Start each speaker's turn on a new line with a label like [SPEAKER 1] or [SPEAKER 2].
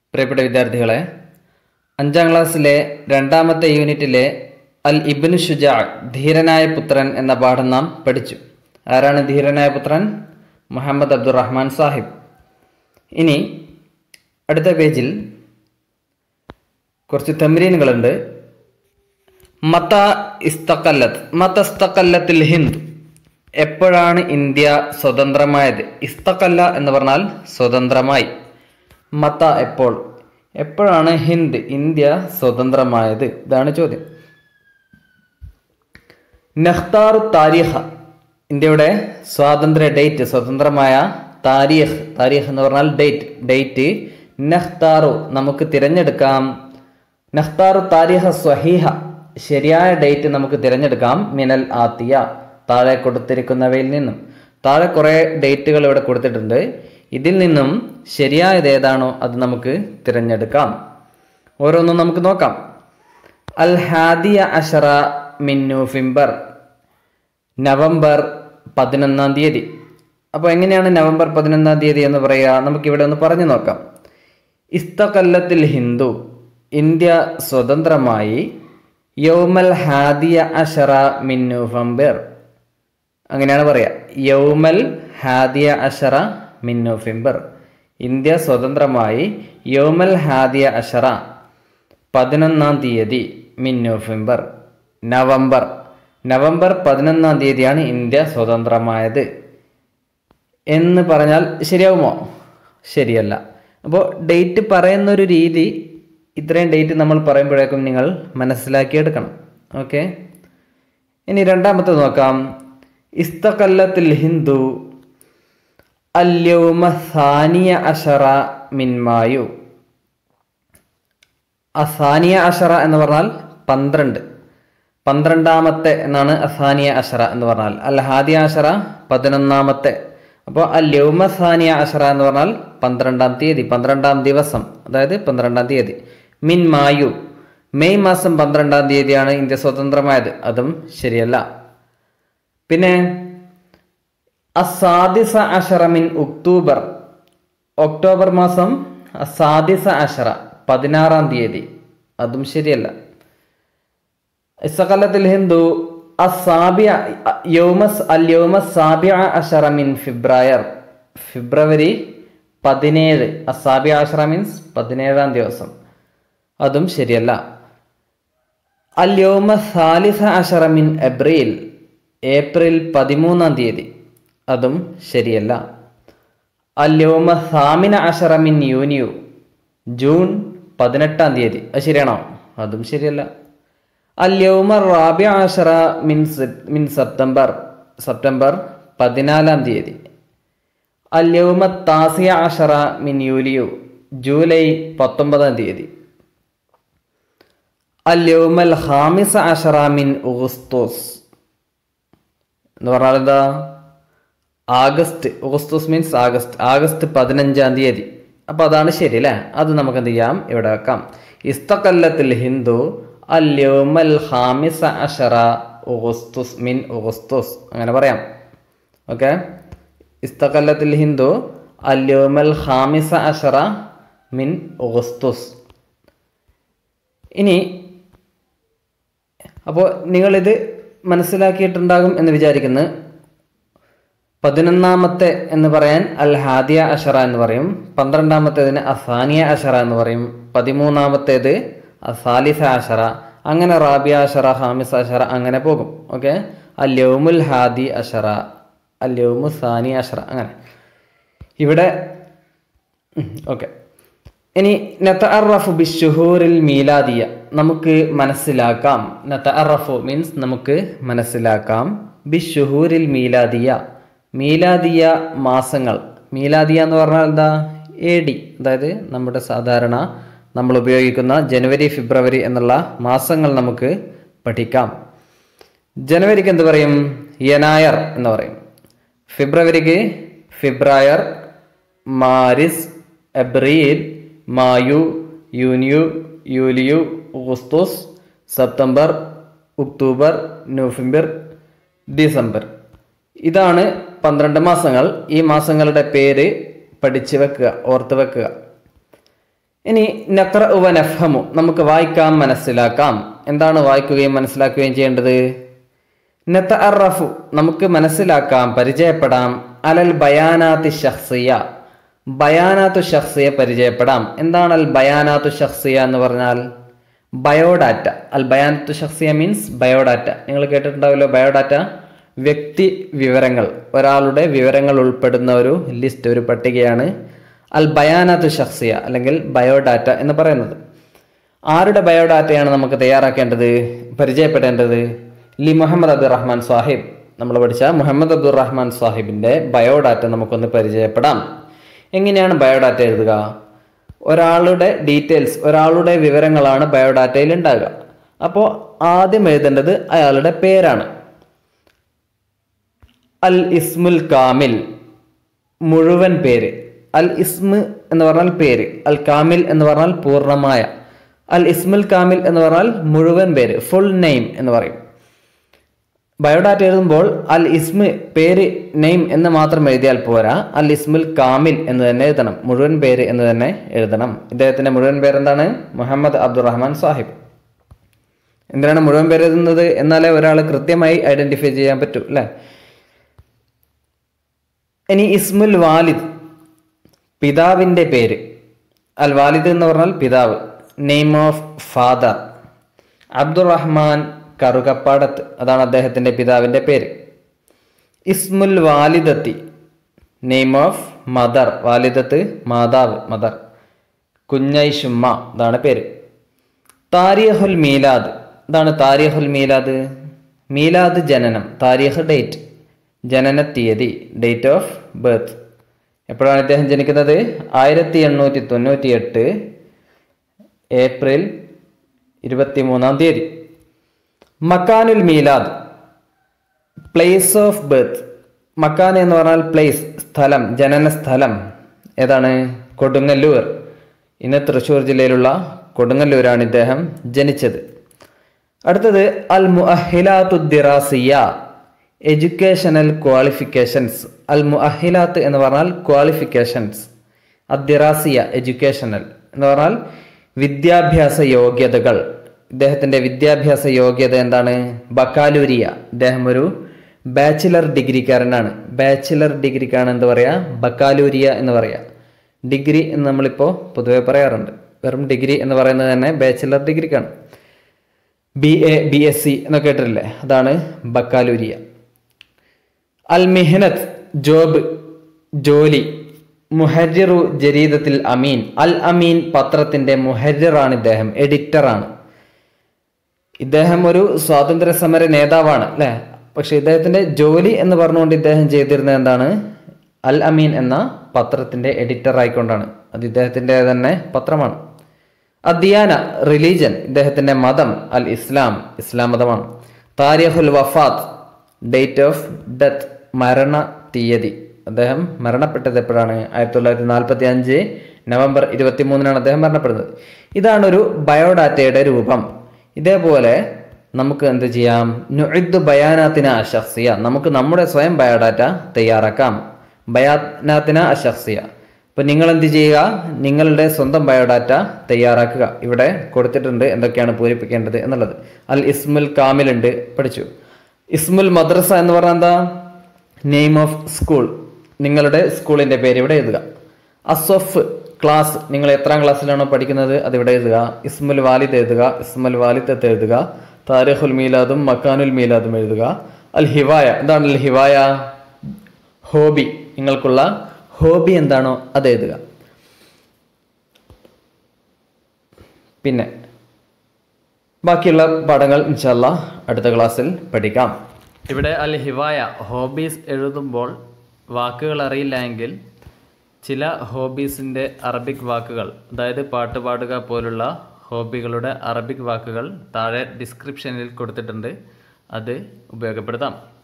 [SPEAKER 1] പ്രിയപ്പെട്ട വിദ്യാർത്ഥികളെ അഞ്ചാം ക്ലാസ്സിലെ രണ്ടാമത്തെ യൂണിറ്റിലെ അൽ ഇബ്നു ഷുജാ ധീരനായ പുത്രൻ എന്ന പാഠം നാം പഠിച്ചു ആരാണ് ധീരനായ പുത്രൻ മുഹമ്മദ് അബ്ദുറഹ്മാൻ സാഹിബ് ഇനി അടുത്ത പേജിൽ കുറച്ച് തമ്രീനുകളുണ്ട് മത ഇസ്തക്കല്ലത്ത് മത ഇസ്തക്കല്ലത്തിൽ ഹിന്ദ് എപ്പോഴാണ് ഇന്ത്യ സ്വതന്ത്രമായത് ഇസ്തക്കല്ല എന്ന് പറഞ്ഞാൽ സ്വതന്ത്രമായി മത എപ്പോൾ എപ്പോഴാണ് ഹിന്ദ് ഇന്ത്യ സ്വതന്ത്രമായത് ഇതാണ് ചോദ്യം നഖ്താറു താരിഖ ഇന്ത്യയുടെ സ്വാതന്ത്ര്യ ഡേറ്റ് സ്വതന്ത്രമായ താരിഖ് താരിഖ് എന്ന് പറഞ്ഞാൽ ഡേറ്റ് ഡേറ്റ് നഖ്താറു നമുക്ക് തിരഞ്ഞെടുക്കാം നഖ്താറു താരിഖ സ്വഹീഹ ശരിയായ ഡേറ്റ് നമുക്ക് തിരഞ്ഞെടുക്കാം മിനൽ ആത്തിയ താഴെ കൊടുത്തിരിക്കുന്നവയിൽ നിന്നും താഴെ കുറേ ഡേറ്റുകൾ ഇവിടെ കൊടുത്തിട്ടുണ്ട് ഇതിൽ നിന്നും ശരിയായത് ഏതാണോ അത് നമുക്ക് തിരഞ്ഞെടുക്കാം ഓരോന്നും നമുക്ക് നോക്കാം അൽ ഹാദിയ അഷറ മിൻ നവംബർ നവംബർ പതിനൊന്നാം തീയതി അപ്പോൾ എങ്ങനെയാണ് നവംബർ പതിനൊന്നാം തീയതി എന്ന് പറയുക നമുക്കിവിടെ ഒന്ന് പറഞ്ഞു നോക്കാം ഇസ്തകല്ലത്തിൽ ഹിന്ദു ഇന്ത്യ സ്വതന്ത്രമായി യൗമൽ ഹാദിയ അഷറ മിൻ നവംബർ അങ്ങനെയാണ് പറയുക യൗമൽ ഹാദിയ അഷറ മിൻ നവംബർ ഇന്ത്യ സ്വതന്ത്രമായി യൗമൽ ഹാദിയ അഷറ പതിനൊന്നാം തീയതി മിൻ നവംബർ നവംബർ നവംബർ പതിനൊന്നാം തീയതിയാണ് ഇന്ത്യ സ്വതന്ത്രമായത് എന്ന് പറഞ്ഞാൽ ശരിയാവുമോ ശരിയല്ല അപ്പോൾ ഡേറ്റ് പറയുന്നൊരു രീതി ഇത്രയും ഡേറ്റ് നമ്മൾ പറയുമ്പോഴേക്കും നിങ്ങൾ മനസ്സിലാക്കിയെടുക്കണം ഓക്കെ ഇനി രണ്ടാമത്തെ നോക്കാം ഇസ്തകല്ലത്തിൽ ഹിന്ദു അല്യൗമ സാനിയ അഷറ മിൻമായു അസാനിയ അഷറ എന്ന് പറഞ്ഞാൽ പന്ത്രണ്ട് പന്ത്രണ്ടാമത്തെ എന്നാണ് അസാനിയ അഷറ എന്ന് പറഞ്ഞാൽ അൽ ഹാദിയ അഷറ പതിനൊന്നാമത്തെ അപ്പോൾ അൽ യൗമ സാനിയ അഷറ എന്ന് പറഞ്ഞാൽ പന്ത്രണ്ടാം തീയതി പന്ത്രണ്ടാം ദിവസം അതായത് പന്ത്രണ്ടാം തീയതി മിൻ മായു മെയ് മാസം പന്ത്രണ്ടാം തീയതിയാണ് ഇന്ത്യ സ്വതന്ത്രമായത് അതും ശരിയല്ല പിന്നെ അസാദിസ അഷറ മിൻ ഒക്ടോബർ ഒക്ടോബർ മാസം അസാദിസ അഷറ പതിനാറാം തീയതി അതും ശരിയല്ല ഇസകലത്തിൽ ഹിന്ദു അസാബിയ യോമസ് അൽ യോമസ് സാബിയ അഷറ മിൻ ഫെബ്രുവർ ഫെബ്രുവരി പതിനേഴ് അസാബിയ അഷറ മീൻസ് പതിനേഴാം ദിവസം അതും ശരിയല്ല അൽ യോമ സാലിസ അഷറ മിൻ എബ്രിൽ ഏപ്രിൽ പതിമൂന്നാം തീയതി അതും ശരിയല്ല അൽ യോമ സാമിന അഷറ മിൻ യൂനിയു ജൂൺ പതിനെട്ടാം തീയതി അത് ശരിയാണോ അതും ശരിയല്ല അല്യൗമ റാബി ആഷറ മിൻ മിൻ സെപ്റ്റംബർ സെപ്റ്റംബർ പതിനാലാം തീയതി അല്യൗമ താസിയ ആഷറ മിൻ യൂലിയു ജൂലൈ പത്തൊമ്പതാം തീയതി അല്യൗമൽ ഹാമിസ ആഷറ മിൻ ഉഗസ്തോസ് എന്ന് പറഞ്ഞാൽ എന്താ ആഗസ്റ്റ് ഉഗസ്തോസ് മീൻസ് ആഗസ്റ്റ് ആഗസ്റ്റ് പതിനഞ്ചാം തീയതി അപ്പോൾ അതാണ് ശരി അല്ലേ അത് നമുക്ക് എന്ത് ചെയ്യാം ഇവിടെ വെക്കാം ഇസ്തകല്ലത്തിൽ ഹിന്ദു അല്യോമൽ ഹാമിസ അഷറ ഉഗസ്തുസ് മിൻ ഉഗസ്തുസ് അങ്ങനെ പറയാം ഓക്കെ ഇസ്തകല്ലത്തിൽ ഹിന്ദു അല്യോമൽ ഹാമിസ അഷറ മിൻ ഉഗസ്തുസ് ഇനി അപ്പോൾ നിങ്ങളിത് മനസ്സിലാക്കിയിട്ടുണ്ടാകും എന്ന് വിചാരിക്കുന്നു പതിനൊന്നാമത്തെ എന്ന് പറയാൻ അൽ ഹാദിയ അഷറ എന്ന് പറയും പന്ത്രണ്ടാമത്തേതിന് അസാനിയ അഷറ എന്ന് പറയും പതിമൂന്നാമത്തേത് അസാലിസ അഷറ അങ്ങനെ റാബിയ അഷറ ഹാമിസ് അഷറ അങ്ങനെ പോകും ഓക്കെ അല്യൗമുൽ ഹാദി അഷറ അല്യൗമു സാനി അഷറ അങ്ങനെ ഇവിടെ ഓക്കെ ഇനി നത്ത അറഫു ബിഷുഹൂറിൽ മീലാദിയ നമുക്ക് മനസ്സിലാക്കാം നത്ത അറഫു മീൻസ് നമുക്ക് മനസ്സിലാക്കാം ബിഷുഹൂറിൽ മീലാദിയ മീലാദിയ മാസങ്ങൾ മീലാദിയ എന്ന് പറഞ്ഞാൽ എന്താ എ ഡി അതായത് നമ്മുടെ സാധാരണ നമ്മൾ ഉപയോഗിക്കുന്ന ജനുവരി ഫെബ്രുവരി എന്നുള്ള മാസങ്ങൾ നമുക്ക് പഠിക്കാം ജനുവരിക്ക് എന്ത് പറയും യനായർ എന്ന് പറയും ഫെബ്രുവരിക്ക് ഫെബ്രുവർ മാരിസ് എബ്രിൽ മായു യൂനിയു യൂലിയു ഓഗസ്തോസ് സെപ്റ്റംബർ ഒക്ടോബർ നവംബർ ഡിസംബർ ഇതാണ് പന്ത്രണ്ട് മാസങ്ങൾ ഈ മാസങ്ങളുടെ പേര് പഠിച്ചു വെക്കുക ഓർത്ത് വെക്കുക ഇനി നക്ര ഉവ നഫ്ഹമു നമുക്ക് വായിക്കാം മനസ്സിലാക്കാം എന്താണ് വായിക്കുകയും മനസ്സിലാക്കുകയും ചെയ്യേണ്ടത് നത്ത അറഫു നമുക്ക് മനസ്സിലാക്കാം പരിചയപ്പെടാം അലൽ ബയാനാത്തി ഷഖ്സിയ ബയാനാത്തു ഷഖ്സിയ പരിചയപ്പെടാം എന്താണ് അൽ ബയാനാത്തു ഷഖ്സിയ എന്ന് പറഞ്ഞാൽ ബയോഡാറ്റ അൽ ബയാനത്തു ഷഖ്സിയ മീൻസ് ബയോഡാറ്റ നിങ്ങൾ കേട്ടിട്ടുണ്ടാവല്ലോ ബയോഡാറ്റ വ്യക്തി വിവരങ്ങൾ ഒരാളുടെ വിവരങ്ങൾ ഉൾപ്പെടുന്ന ഒരു ലിസ്റ്റ് ഒരു പട്ടികയാണ് അൽ ബയാനത്തു ഷഖ്സിയ അല്ലെങ്കിൽ ബയോഡാറ്റ എന്ന് പറയുന്നത് ആരുടെ ബയോഡാറ്റയാണ് നമുക്ക് തയ്യാറാക്കേണ്ടത് പരിചയപ്പെടേണ്ടത് ലി മുഹമ്മദ് അബ്ദുറഹ്മാൻ സാഹിബ് നമ്മൾ പഠിച്ച മുഹമ്മദ് അബ്ദുറഹ്മാൻ സാഹിബിൻ്റെ ബയോഡാറ്റ നമുക്കൊന്ന് പരിചയപ്പെടാം എങ്ങനെയാണ് ബയോഡാറ്റ എഴുതുക ഒരാളുടെ ഡീറ്റെയിൽസ് ഒരാളുടെ വിവരങ്ങളാണ് ബയോഡാറ്റയിൽ ഉണ്ടാകുക അപ്പോൾ ആദ്യം എഴുതേണ്ടത് അയാളുടെ പേരാണ് അൽ ഇസ്മുൽ കാമിൽ മുഴുവൻ പേര് അൽ ഇസ്മ് എന്ന് പറഞ്ഞാൽ പേര് അൽ കാമിൽ എന്ന് പറഞ്ഞാൽ പൂർണ്ണമായ അൽ ഇസ്മുൽ കാമിൽ എന്ന് പറഞ്ഞാൽ മുഴുവൻ പേര് ഫുൾ നെയിം എന്ന് പറയും ബയോഡാറ്റ എഴുതുമ്പോൾ അൽ ഇസ്മ് പേര് നെയിം എന്ന് മാത്രം എഴുതിയാൽ പോരാ അൽ ഇസ്മുൽ കാമിൽ എന്ന് തന്നെ എഴുതണം മുഴുവൻ പേര് എന്ന് തന്നെ എഴുതണം ഇദ്ദേഹത്തിന്റെ മുഴുവൻ പേര് എന്താണ് മുഹമ്മദ് അബ്ദുറഹ്മാൻ സാഹിബ് എന്തിനാണ് മുഴുവൻ പേര് എഴുതുന്നത് എന്നാലേ ഒരാൾ കൃത്യമായി ഐഡന്റിഫൈ ചെയ്യാൻ പറ്റൂ അല്ലേ ഇനി ഇസ്മുൽ വാലിദ് പിതാവിൻ്റെ പേര് അൽ വാലിദ് എന്ന് പറഞ്ഞാൽ പിതാവ് name of father Abdurahman Karukappadath അതാണ് അദ്ദേഹത്തിൻ്റെ പിതാവിൻ്റെ പേര് ഇസ്മുൽ വാലിദത്തി നെയിം ഓഫ് മദർ വാലിദത്ത് മാതാവ് മദർ കുഞ്ഞൈഷുമ്മ ഇതാണ് പേര് താരിഖുൽ മീലാദ് ഇതാണ് താരിഖുൽ മീലാദ് മീലാദ് ജനനം താരിഖ് ഡേറ്റ് ജനന തീയതി ഡേറ്റ് ഓഫ് ബർത്ത് എപ്പോഴാണ് ഇദ്ദേഹം ജനിക്കുന്നത് ആയിരത്തി എണ്ണൂറ്റി തൊണ്ണൂറ്റി എട്ട് ഏപ്രിൽ ഇരുപത്തി മൂന്നാം തീയതി മക്കാനുൽ മീലാദ് പ്ലേസ് ഓഫ് ബർത്ത് മക്കാൻ എന്ന് പറഞ്ഞാൽ പ്ലേസ് സ്ഥലം ജനന സ്ഥലം ഏതാണ് കൊടുങ്ങല്ലൂർ ഇന്ന് തൃശ്ശൂർ ജില്ലയിലുള്ള കൊടുങ്ങല്ലൂരാണ് ഇദ്ദേഹം ജനിച്ചത് അടുത്തത് അൽ മുഅഹിലാത്തുദ്ദിറാസിയ എഡ്യൂക്കേഷണൽ ക്വാളിഫിക്കേഷൻസ് അൽ മുഅഹിലാത്ത് എന്ന് പറഞ്ഞാൽ ക്വാളിഫിക്കേഷൻസ് അദ്ദിറാസിയ എഡ്യൂക്കേഷണൽ എന്ന് പറഞ്ഞാൽ വിദ്യാഭ്യാസ യോഗ്യതകൾ ഇദ്ദേഹത്തിൻ്റെ വിദ്യാഭ്യാസ യോഗ്യത എന്താണ് ബക്കാലൂരിയ ഇദ്ദേഹം ഒരു ബാച്ചിലർ ഡിഗ്രിക്കാരനാണ് ബാച്ചിലർ ഡിഗ്രിക്കാണ് എന്ത് പറയുക ബക്കാലൂരിയ എന്ന് പറയുക ഡിഗ്രി എന്ന് നമ്മളിപ്പോൾ പൊതുവെ പറയാറുണ്ട് വെറും ഡിഗ്രി എന്ന് പറയുന്നത് തന്നെ ബാച്ചിലർ ഡിഗ്രിക്കാണ് B A B S C എന്നൊക്കെ കേട്ടിട്ടില്ലേ അതാണ് ബക്കാലൂരിയ അൽ മിഹനത്ത് ജോബ് ജോലി മുഹരിറു ജരീദത്തിൽ അമീൻ അൽ അമീൻ പത്രത്തിന്റെ മുഹരിറാണ് ഇദ്ദേഹം എഡിറ്ററാണ് ഇദ്ദേഹം ഒരു സ്വാതന്ത്ര്യ സമര നേതാവാണ് അല്ലേ പക്ഷെ ഇദ്ദേഹത്തിന്റെ ജോലി എന്ന് പറഞ്ഞുകൊണ്ട് ഇദ്ദേഹം ചെയ്തിരുന്നത് എന്താണ് അൽ അമീൻ എന്ന പത്രത്തിന്റെ എഡിറ്റർ ആയിക്കൊണ്ടാണ് അത് ഇദ്ദേഹത്തിന്റെ തന്നെ പത്രമാണ് അദ്യാന റിലീജൻ ഇദ്ദേഹത്തിന്റെ മതം അൽ ഇസ്ലാം ഇസ്ലാം മതമാണ് താരിഖുൽ വഫാത്ത് ഡേറ്റ് ഓഫ് ഡെത്ത് മരണ തീയതി അദ്ദേഹം മരണപ്പെട്ടത് എപ്പോഴാണ് ആയിരത്തി തൊള്ളായിരത്തി നാൽപ്പത്തി അഞ്ച് നവംബർ ഇരുപത്തി മൂന്നിനാണ് അദ്ദേഹം മരണപ്പെടുന്നത് ഇതാണ് ഒരു ബയോഡാറ്റയുടെ രൂപം ഇതേപോലെ നമുക്ക് എന്ത് ചെയ്യാം നുഇദ് ബയാനാത്തിന അഷഖ്സിയ നമുക്ക് നമ്മുടെ സ്വയം ബയോഡാറ്റ തയ്യാറാക്കാം ബയാനാത്തിന അഷഖ്സിയ അപ്പോൾ നിങ്ങൾ എന്ത് ചെയ്യുക നിങ്ങളുടെ സ്വന്തം ബയോഡാറ്റ തയ്യാറാക്കുക ഇവിടെ കൊടുത്തിട്ടുണ്ട് എന്തൊക്കെയാണ് പൂരിപ്പിക്കേണ്ടത് എന്നുള്ളത് അൽ ഇസ്മുൽ കാമിലുണ്ട് പഠിച്ചു ഇസ്മുൽ മദ്രസ എന്ന് പറഞ്ഞാൽ എന്താ നെയിം ഓഫ് സ്കൂൾ നിങ്ങളുടെ സ്കൂളിൻ്റെ പേര് ഇവിടെ എഴുതുക അസൊഫ് ക്ലാസ് നിങ്ങൾ എത്രാം ക്ലാസ്സിലാണോ പഠിക്കുന്നത് അത് ഇവിടെ എഴുതുക ഇസ്മുൽ വാലിദ് എഴുതുക ഇസ്മുൽ വാലിദത്ത് എഴുതുക താരിഖുൽ മീലാദും മക്കാനുൽ മീലാദും എഴുതുക അൽ ഹിവായ എന്താണ് അൽ ഹിവായ ഹോബി നിങ്ങൾക്കുള്ള ഹോബി എന്താണോ അത് എഴുതുക പിന്നെ ബാക്കിയുള്ള പാഠങ്ങൾ ഇൻഷല്ല അടുത്ത ക്ലാസ്സിൽ പഠിക്കാം ഇവിടെ അൽ ഹിവായ ഹോബീസ് എഴുതുമ്പോൾ വാക്കുകൾ അറിയില്ല എങ്കിൽ ചില ഹോബീസിൻ്റെ അറബിക് വാക്കുകൾ അതായത് പാട്ട് പാടുക പോലുള്ള ഹോബികളുടെ അറബിക് വാക്കുകൾ താഴെ ഡിസ്ക്രിപ്ഷനിൽ കൊടുത്തിട്ടുണ്ട് അത് ഉപയോഗപ്പെടുത്താം